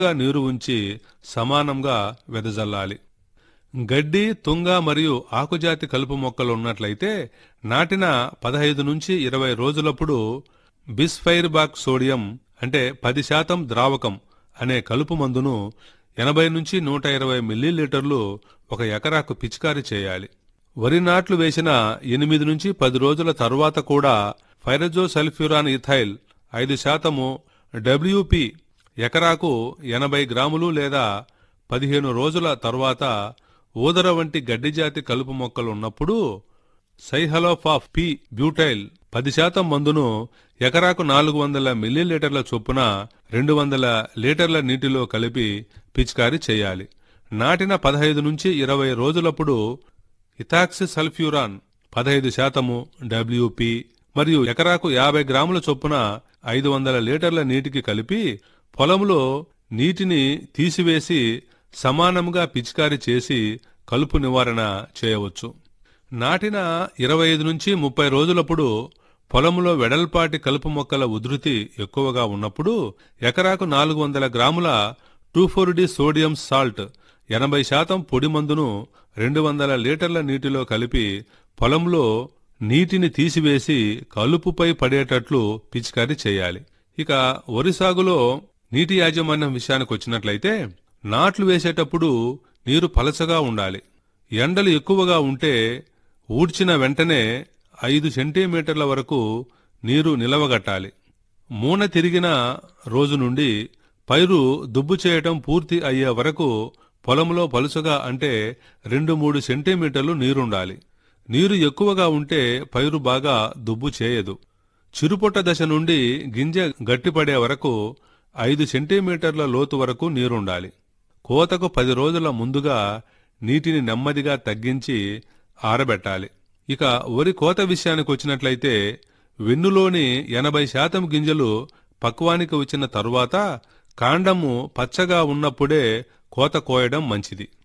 నీరు ఉంచి సమానంగా వెదజల్లాలి గడ్డి తుంగ మరియు ఆకుజాతి కలుపు మొక్కలు ఉన్నట్లయితే నాటిన పదహైదు నుంచి ఇరవై రోజులప్పుడు బిస్ఫైర్బాక్ సోడియం అంటే పది శాతం ద్రావకం అనే కలుపు మందును ఎనభై నుంచి నూట ఇరవై మిల్లీలీటర్లు ఒక ఎకరాకు పిచికారీ చేయాలి వరి నాట్లు వేసిన ఎనిమిది నుంచి పది రోజుల తరువాత కూడా ఫైరజో సల్ఫ్యూరాన్ ఇథైల్ ఐదు శాతము డబ్ల్యూపి ఎకరాకు ఎనభై గ్రాములు లేదా పదిహేను రోజుల తరువాత ఊదర వంటి గడ్డిజాతి కలుపు మొక్కలు ఉన్నప్పుడు సైహలోఫాఫ్ పి బ్యూటైల్ పది శాతం మందును ఎకరాకు నాలుగు వందల మిల్లీలీటర్ల చొప్పున రెండు వందల లీటర్ల నీటిలో కలిపి పిచికారీ చేయాలి నాటిన పదహైదు నుంచి ఇరవై రోజులప్పుడు ఇథాక్సి సల్ఫ్యూరాన్ పదహైదు శాతము డబ్ల్యూపి మరియు ఎకరాకు యాభై గ్రాముల చొప్పున ఐదు వందల లీటర్ల నీటికి కలిపి పొలంలో నీటిని తీసివేసి సమానంగా పిచికారీ చేసి కలుపు నివారణ చేయవచ్చు నాటిన ఇరవై ఐదు నుంచి ముప్పై రోజులప్పుడు పొలంలో వెడల్పాటి కలుపు మొక్కల ఉధృతి ఎక్కువగా ఉన్నప్పుడు ఎకరాకు నాలుగు వందల గ్రాముల టూఫోరిడి సోడియం సాల్ట్ ఎనభై శాతం పొడి మందును రెండు వందల లీటర్ల నీటిలో కలిపి పొలంలో నీటిని తీసివేసి కలుపుపై పడేటట్లు పిచికారీ చేయాలి ఇక వరి సాగులో నీటి యాజమాన్యం విషయానికి వచ్చినట్లయితే నాట్లు వేసేటప్పుడు నీరు పలచగా ఉండాలి ఎండలు ఎక్కువగా ఉంటే ఊడ్చిన వెంటనే ఐదు సెంటీమీటర్ల వరకు నీరు నిలవగట్టాలి మూన తిరిగిన రోజు నుండి పైరు దుబ్బు చేయటం పూర్తి అయ్యే వరకు పొలంలో పలుచగా అంటే రెండు మూడు సెంటీమీటర్లు నీరుండాలి నీరు ఎక్కువగా ఉంటే పైరు బాగా దుబ్బు చేయదు చిరుపొట్ట దశ నుండి గింజ గట్టిపడే వరకు ఐదు సెంటీమీటర్ల లోతు వరకు నీరుండాలి కోతకు పది రోజుల ముందుగా నీటిని నెమ్మదిగా తగ్గించి ఆరబెట్టాలి ఇక వరి కోత విషయానికి వచ్చినట్లయితే వెన్నులోని ఎనభై శాతం గింజలు పక్వానికి వచ్చిన తరువాత కాండము పచ్చగా ఉన్నప్పుడే కోత కోయడం మంచిది